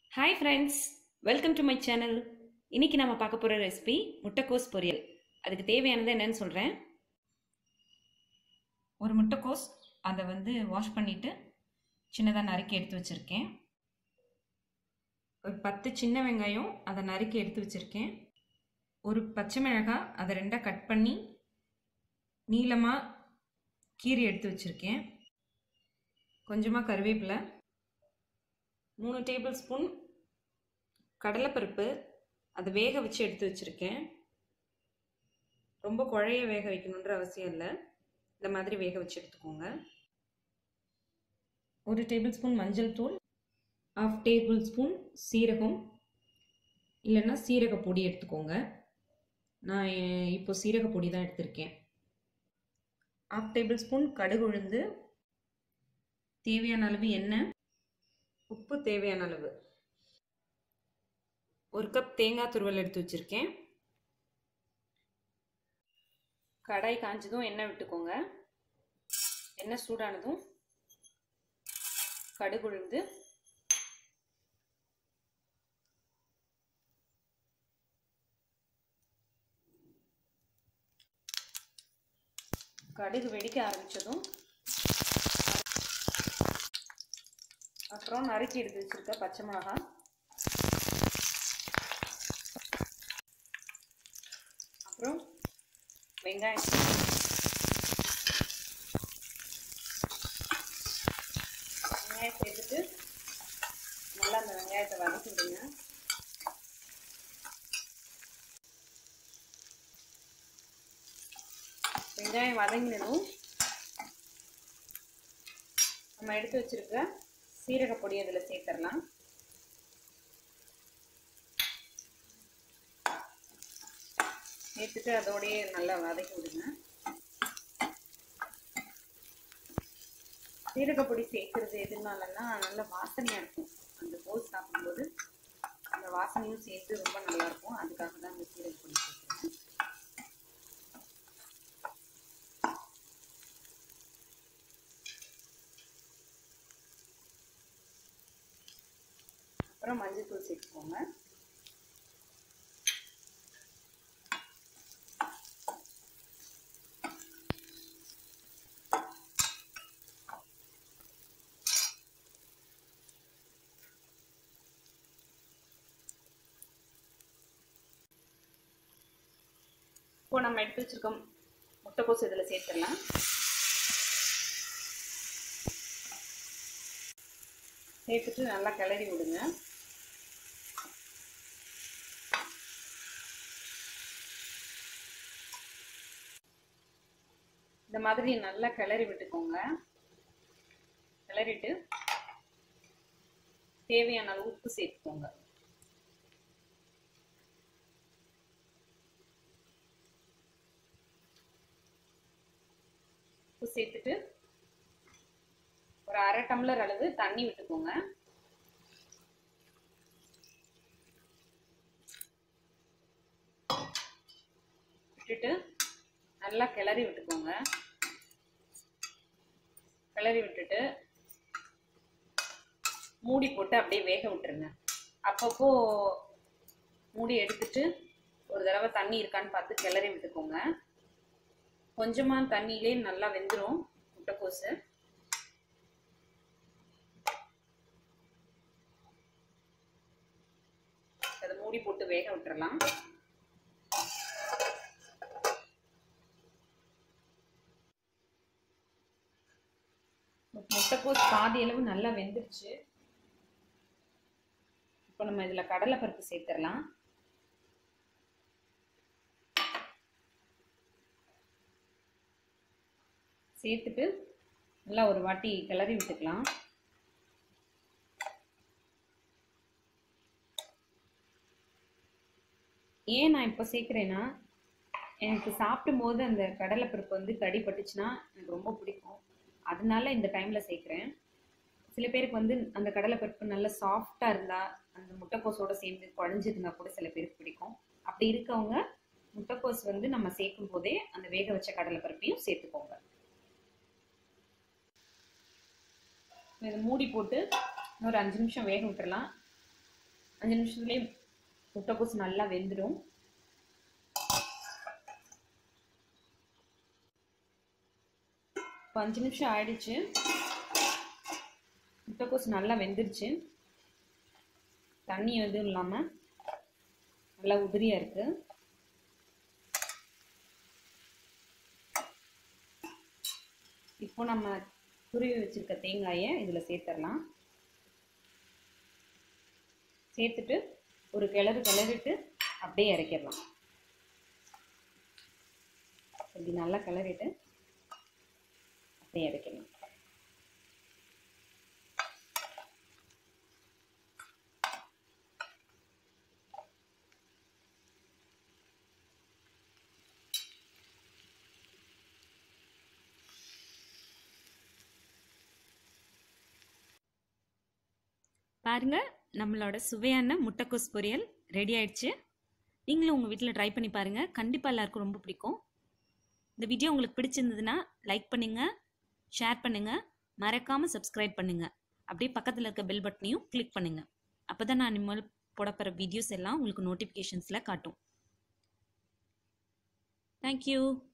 hi friends welcome to my channel இன்னைக்கு நம்ம பார்க்க போகிற ரெசிபி முட்டைக்கோஸ் பொரியல் அதுக்கு தேவையானது என்னன்னு சொல்கிறேன் ஒரு முட்டைக்கோஸ் அதை வந்து வாஷ் பண்ணிவிட்டு சின்னதாக நறுக்கி எடுத்து வச்சுருக்கேன் ஒரு பத்து சின்ன வெங்காயம் அதை நறுக்கி எடுத்து வச்சுருக்கேன் ஒரு பச்சை மிளகாய் அதை ரெண்டாக கட் பண்ணி நீளமாக கீரி எடுத்து வச்சுருக்கேன் கொஞ்சமாக கருவேப்பிலை மூணு டேபிள் ஸ்பூன் கடலைப்பருப்பு அதை வேக வச்சு எடுத்து வச்சுருக்கேன் ரொம்ப குழைய வேக வைக்கணுன்ற அவசியம் இல்லை இந்த மாதிரி வேக வச்சு எடுத்துக்கோங்க ஒரு டேபிள் ஸ்பூன் மஞ்சள் தூள் ஆஃப் டேபிள் ஸ்பூன் சீரகம் இல்லைன்னா சீரக பொடி எடுத்துக்கோங்க நான் இப்போ சீரக பொடி தான் எடுத்திருக்கேன் ஆஃப் டேபிள் ஸ்பூன் கடுகு உளுந்து தேவையான அளவு எண்ணெய் உப்பு தேவையான அளவு ஒரு கப் தேங்காய் துருவல் எடுத்து வச்சுருக்கேன் கடாய் காஞ்சதும் எண்ணெய் விட்டுக்கோங்க எண்ணெய் சூடானதும் கடுகு உளுந்து கடுகு வெடிக்க ஆரம்பித்ததும் அப்புறம் நறுக்கி எடுத்து வச்சுருக்க பச்சை மிளகா அப்புறம் வெங்காயம் வெங்காயம் சேர்த்துட்டு நல்லா அந்த வெங்காயத்தை வதக்கி விடுங்க வெங்காயம் வதங்கினதும் நம்ம எடுத்து வச்சிருக்க சீரக பொடி அதில் சேர்த்துடலாம் சேர்த்துட்டு அதோடையே நல்லா வதக்கி விடுங்க சீரகப்பொடி சேர்க்கறது எதுனாலன்னா நல்ல வாசனையாக இருக்கும் அந்த கோஸ் சாப்பிடும்போது அந்த வாசனையும் சேர்த்து ரொம்ப நல்லாயிருக்கும் அதுக்காக தான் அந்த சீரகப்பொடி சேர்க்குறேன் அப்புறம் மஞ்சள் தூள் சேர்த்துக்கோங்க இப்போ நம்ம எடுத்து வச்சிருக்கோம் முட்டைக்கோஸ் இதில் சேர்த்துடலாம் சேர்த்துட்டு நல்லா கிளறி விடுங்க இந்த மாதிரி நல்லா கிளறி விட்டுக்கோங்க கிளறிட்டு தேவையான அளவு உப்பு சேர்த்துக்கோங்க உப்பு சேர்த்துட்டு ஒரு அரை டம்ளர் அளவு தண்ணி விட்டுக்கோங்க விட்டுட்டு நல்லா கிளறி விட்டுக்கோங்க கிளறி விட்டுட்டு மூடி போட்டு அப்படியே வேக விட்டுருங்க அப்பப்போ மூடி எடுத்துட்டு ஒரு தடவை தண்ணி இருக்கான்னு பார்த்து கிளறி விட்டுக்கோங்க கொஞ்சமாக தண்ணியிலே நல்லா வெந்துடும் முட்டைக்கோசு அதை மூடி போட்டு வேக விட்டுறலாம் முட்டைக்கோஸ் பாதி அளவு நல்லா வெந்துருச்சு இப்போ நம்ம இதில் கடலைப்பருப்பு சேர்த்துடலாம் சேர்த்துட்டு நல்லா ஒரு வாட்டி கிளறி விட்டுக்கலாம் ஏன் நான் இப்போ சேர்க்குறேன்னா எனக்கு சாப்பிடும் போது அந்த கடலைப்பருப்பு வந்து கடிப்பட்டுச்சுன்னா எனக்கு ரொம்ப பிடிக்கும் அதனால இந்த டைமில் சேர்க்குறேன் சில பேருக்கு வந்து அந்த கடலைப்பருப்பு நல்லா சாஃப்டாக இருந்தால் அந்த முட்டைக்கோஸோடு சேர்ந்து குழஞ்சிருந்தா கூட சில பேருக்கு பிடிக்கும் அப்படி இருக்கவங்க முட்டைக்கோஸ் வந்து நம்ம சேர்க்கும் போதே அந்த வேக வச்ச கடலைப்பருப்பையும் சேர்த்துக்கோங்க இதை மூடி போட்டு இன்னொரு அஞ்சு நிமிஷம் வேக விட்டுறலாம் அஞ்சு நிமிஷத்துலேயே முட்டைக்கோஸ் நல்லா வெந்துடும் இப்போ அஞ்சு நிமிஷம் ஆயிடுச்சு முட்டைக்கோஸ் நல்லா வெந்துருச்சு தண்ணி எதுவும் இல்லாமல் நல்லா உதிரியாக இருக்குது இப்போ நம்ம துருவி வச்சுருக்க தேங்காயை இதில் சேர்த்துடலாம் சேர்த்துட்டு ஒரு கிளறு கிளறிட்டு அப்படியே இறக்கிடலாம் இப்படி நல்லா கிளறிட்டு அப்படியே இறக்கிடலாம் பாருங்க நம்மளோட சுவையான முட்டைக்கோஸ் பொரியல் ரெடி ஆயிடுச்சு நீங்களும் உங்கள் வீட்டில் ட்ரை பண்ணி பாருங்கள் கண்டிப்பாக எல்லாருக்கும் ரொம்ப பிடிக்கும் இந்த வீடியோ உங்களுக்கு பிடிச்சிருந்ததுன்னா லைக் பண்ணுங்கள் ஷேர் பண்ணுங்கள் மறக்காமல் சப்ஸ்கிரைப் பண்ணுங்கள் அப்படியே பக்கத்தில் இருக்க பெல் பட்டனையும் கிளிக் பண்ணுங்கள் அப்போ தான் நான் இனிமேல் போடப்போகிற வீடியோஸ் எல்லாம் உங்களுக்கு நோட்டிஃபிகேஷன்ஸில் காட்டும் தேங்க்யூ